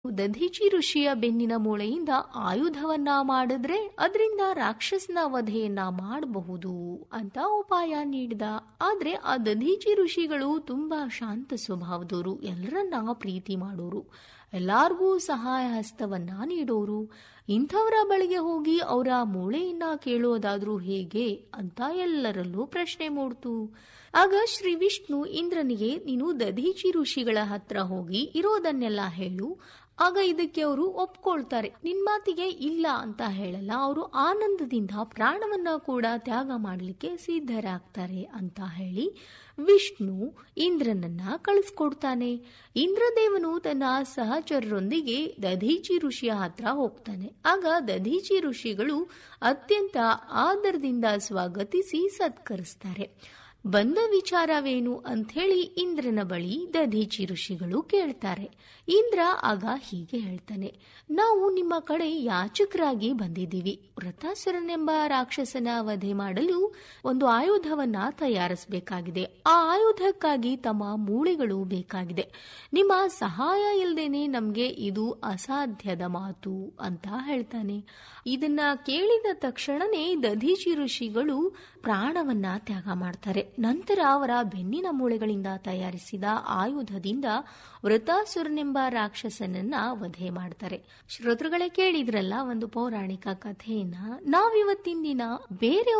ದಧೀಚಿ ಋಷಿಯ ಬೆನ್ನಿನ ಮೂಳೆಯಿಂದ ಆಯುಧವನ್ನ ಮಾಡಿದ್ರೆ ಅದರಿಂದ ರಾಕ್ಷಸನ ವಧೆಯನ್ನ ಮಾಡಬಹುದು ಅಂತ ಉಪಾಯ ನೀಡಿದ ಆದ್ರೆ ಆ ದಧೀಚಿ ಋಷಿಗಳು ತುಂಬಾ ಶಾಂತ ಸ್ವಭಾವದವರು ಎಲ್ಲರನ್ನ ಪ್ರೀತಿ ಮಾಡೋರು ಎಲ್ಲಾರ್ಗೂ ಸಹಾಯ ಹಸ್ತವನ್ನ ನೀಡೋರು ಇಂಥವರ ಬಳಿಗೆ ಹೋಗಿ ಅವರ ಮೂಳೆಯನ್ನ ಕೇಳೋದಾದ್ರೂ ಹೇಗೆ ಅಂತ ಎಲ್ಲರಲ್ಲೂ ಪ್ರಶ್ನೆ ಮೂಡ್ತು ಆಗ ಶ್ರೀ ವಿಷ್ಣು ಇಂದ್ರನಿಗೆ ನೀನು ದಧೀಚಿ ಋಷಿಗಳ ಹತ್ರ ಹೋಗಿ ಇರೋದನ್ನೆಲ್ಲ ಹೇಳು ಆಗ ಇದಕ್ಕೆ ಅವರು ಒಪ್ಕೊಳ್ತಾರೆ ನಿನ್ ಮಾತಿಗೆ ಇಲ್ಲ ಅಂತ ಹೇಳಲ್ಲ ಅವರು ಆನಂದದಿಂದ ಪ್ರಾಣವನ್ನ ಕೂಡ ತ್ಯಾಗ ಮಾಡಲಿಕ್ಕೆ ಸಿದ್ಧರಾಗ್ತಾರೆ ಅಂತ ಹೇಳಿ ವಿಷ್ಣು ಇಂದ್ರನನ್ನ ಕಳಿಸ್ಕೊಡ್ತಾನೆ ಇಂದ್ರದೇವನು ತನ್ನ ಸಹಚರರೊಂದಿಗೆ ದಧೀಚಿ ಋಷಿಯ ಹತ್ರ ಹೋಗ್ತಾನೆ ಆಗ ದಧೀಚಿ ಋಷಿಗಳು ಅತ್ಯಂತ ಆದರದಿಂದ ಸ್ವಾಗತಿಸಿ ಸತ್ಕರಿಸ್ತಾರೆ ಬಂದ ವಿಚಾರವೇನು ಅಂಥೇಳಿ ಇಂದ್ರನ ಬಳಿ ದಧೀಚಿ ಋಷಿಗಳು ಕೇಳ್ತಾರೆ ಇಂದ್ರ ಆಗ ಹೀಗೆ ಹೇಳ್ತಾನೆ ನಾವು ನಿಮ್ಮ ಕಡೆ ಯಾಚಕರಾಗಿ ಬಂದಿದ್ದೀವಿ ವೃತಾಸುರನೆಂಬ ರಾಕ್ಷಸನ ವಧೆ ಮಾಡಲು ಒಂದು ಆಯುಧವನ್ನ ತಯಾರಿಸಬೇಕಾಗಿದೆ ಆ ಆಯುಧಕ್ಕಾಗಿ ತಮ್ಮ ಮೂಳೆಗಳು ಬೇಕಾಗಿದೆ ನಿಮ್ಮ ಸಹಾಯ ಇಲ್ಲದೇನೆ ನಮ್ಗೆ ಇದು ಅಸಾಧ್ಯದ ಮಾತು ಅಂತ ಹೇಳ್ತಾನೆ ಇದನ್ನ ಕೇಳಿದ ತಕ್ಷಣನೇ ದಧೀಚಿ ಋಷಿಗಳು ಪ್ರಾಣವನ್ನ ತ್ಯಾಗ ಮಾಡ್ತಾರೆ ನಂತರ ಅವರ ಬೆನ್ನಿನ ಮೂಳೆಗಳಿಂದ ತಯಾರಿಸಿದ ಆಯುಧದಿಂದ ವೃತಾಸುರನೆಂಬ ರಾಕ್ಷಸನನ್ನ ವಧೆ ಮಾಡ್ತಾರೆ ಶ್ರೋತೃಗಳೇ ಕೇಳಿದ್ರಲ್ಲ ಒಂದು ಪೌರಾಣಿಕ ಕಥೆಯನ್ನ ನಾವಿವತ್ತಿನ ದಿನ ಬೇರೆ